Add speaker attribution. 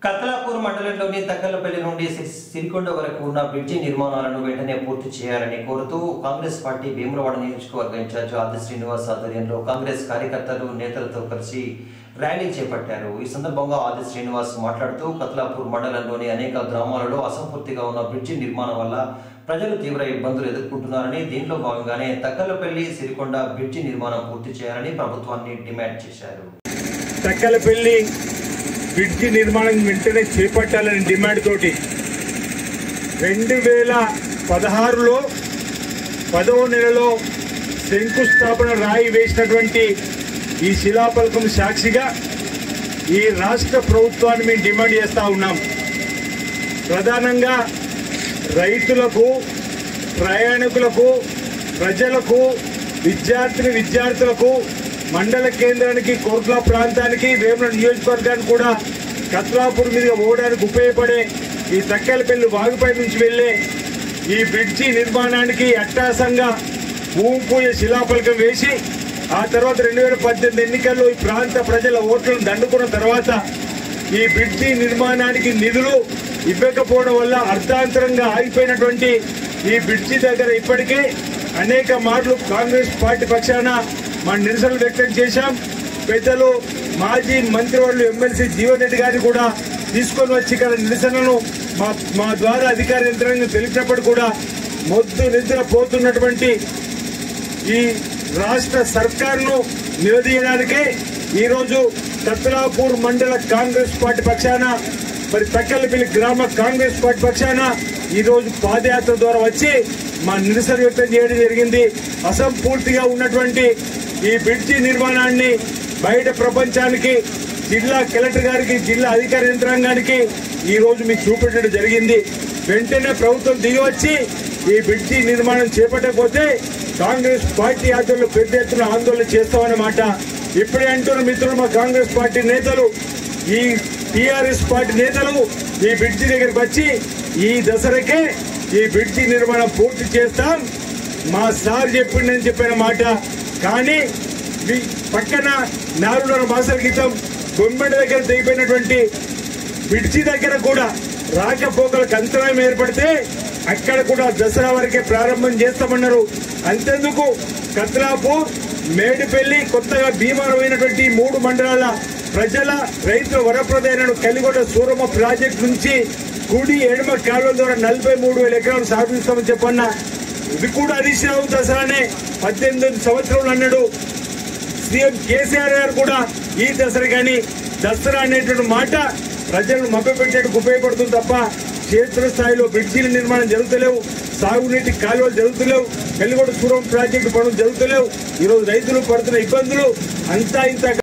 Speaker 1: కత్లాపూర్ మండలంలోని తక్కలపల్లి నుండి సి- సిరికొండ వరకు ఉన్న బ్రిడ్జి నిర్మాణాలను వెంటనే పూర్తి చేయాలని కోరుతూ కాంగ్రెస్ పార్టీ భీమరవాడ నియోజకవర్గ ఇన్ఛార్జ్ ఆది శ్రీనివాస్ ఆధ్వర్యంలో కాంగ్రెస్ కార్యకర్తలు నేతలతో కలిసి ర్యాలీ చేపట్టారు ఈ సందర్భంగా ఆది శ్రీనివాస్ మాట్లాడుతూ కత్లాపూర్ మండలంలోని అనేక గ్రామాలలో అసంపూర్తిగా ఉన్న బ్రిడ్జి నిర్మాణం వల్ల ప్రజలు తీవ్ర ఇబ్బందులు ఎదుర్కొంటున్నారని దీంట్లో భాగంగానే తక్కలపల్లి సిరికొండ బ్రిడ్జి నిర్మాణం పూర్తి చేయాలని ప్రభుత్వాన్ని డిమాండ్ చేశారు
Speaker 2: తక్కలపల్లి బ్రిడ్జి నిర్మాణం వెంటనే చేపట్టాలని డిమాండ్ తోటి రెండు వేల పదహారులో పదవ నెలలో శంకుస్థాపన రాయి వేసినటువంటి ఈ శిలాఫలకం సాక్షిగా ఈ రాష్ట్ర ప్రభుత్వాన్ని మేము డిమాండ్ చేస్తా ఉన్నాం ప్రధానంగా రైతులకు ప్రయాణికులకు ప్రజలకు విద్యార్థిని విద్యార్థులకు మండల కేంద్రానికి కోర్టుల ప్రాంతానికి వేముల నియోజకవర్గానికి కూడా కత్లాపూర్ మీదుగా పోవడానికి ఉపయోగపడే ఈ తక్కలపల్లి వాగుపై నుంచి వెళ్లే ఈ బ్రిడ్జి నిర్మాణానికి అట్టాసంగా భూమి పూజ శిలాఫలకం వేసి ఆ తర్వాత రెండు వేల పద్దెనిమిది ఎన్నికల్లో ఈ ప్రాంత ప్రజల ఓట్లను దండుకున్న తర్వాత ఈ బ్రిడ్జి నిర్మాణానికి నిధులు ఇవ్వకపోవడం వల్ల అర్ధాంతరంగా ఆగిపోయినటువంటి ఈ బ్రిడ్జి దగ్గర ఇప్పటికే అనేక మార్లు కాంగ్రెస్ పార్టీ పక్షాన మా నిరసనలు వ్యక్తం చేశాం పెద్దలు మాజీ మంత్రివర్యులు ఎమ్మెల్సీ జీవన్ రెడ్డి గారిని కూడా తీసుకొని వచ్చి ఇక్కడ నిరసనను మా మా ద్వారా అధికార యంత్రాంగం తెలిపినప్పుడు కూడా మొద్దు నిద్ర పోతున్నటువంటి ఈ రాష్ట్ర సర్కార్ను నిలదీయడానికే ఈరోజు కత్లాపూర్ మండల కాంగ్రెస్ పార్టీ పక్షాన మరి తక్కలపల్లి గ్రామ కాంగ్రెస్ పార్టీ పక్షాన ఈ రోజు పాదయాత్ర ద్వారా వచ్చి మా నిరసన వ్యక్తం చేయడం జరిగింది అసంపూర్తిగా ఉన్నటువంటి ఈ బ్రిడ్జి నిర్మాణాన్ని బయట ప్రపంచానికి జిల్లా కలెక్టర్ గారికి జిల్లా అధికార యంత్రాంగానికి ఈ రోజు మీకు చూపెట్టడం జరిగింది వెంటనే ప్రభుత్వం దిగి వచ్చి ఈ బ్రిడ్జి నిర్మాణం చేపట్టకపోతే కాంగ్రెస్ పార్టీ ఆధ్వర్యంలో పెద్ద ఎత్తున ఆందోళన చేస్తామన్నమాట ఇప్పుడే అంటున్న మిత్రులు మా కాంగ్రెస్ పార్టీ నేతలు ఈ టిఆర్ఎస్ పార్టీ నేతలు ఈ బ్రిడ్జి దగ్గరికి వచ్చి ఈ దసరాకే ఈ బ్రిడ్జి నిర్మాణం పూర్తి చేస్తాం మా సార్ చెప్పిండని చెప్పిన మాట కానీ మీ పక్కన నాలుగున్నర మాసాల క్రితం బొమ్మిడి దగ్గర తెగిపోయినటువంటి బ్రిడ్జి దగ్గర కూడా రాకపోకలకు అంతరాయం ఏర్పడితే అక్కడ కూడా దసరా వరకే ప్రారంభం చేస్తామన్నారు అంతెందుకు కత్లాపూర్ మేడిపల్లి కొత్తగా భీమారమైనటువంటి ఈ మూడు మండలాల ప్రజల రైతుల వరప్రదైన కలిగొండ సూరమ్మ ప్రాజెక్టు నుంచి కుడి ఎడమ కాలువల ద్వారా నలభై మూడు వేల ఎకరాలు సాధిస్తామని చెప్పన్న ఇది కూడా హరీష్ రావు దసరానే పద్దెనిమిది సంవత్సరాలు అన్నాడు సీఎం కేసీఆర్ గారు కూడా ఈ దసరా కానీ దసరా అనేటువంటి మాట ప్రజలను మభ్యపెట్టేందుకు ఉపయోగపడుతుంది తప్ప క్షేత్రస్థాయిలో బ్రిడ్జీల నిర్మాణం జరుగుతలేవు సాగునీటి కాలువలు జరుగుతలేవు వెలుగొండ సూరం ప్రాజెక్టు పనులు జరుగుతలేవు ఈరోజు రైతులు పడుతున్న ఇబ్బందులు అంతా ఇంత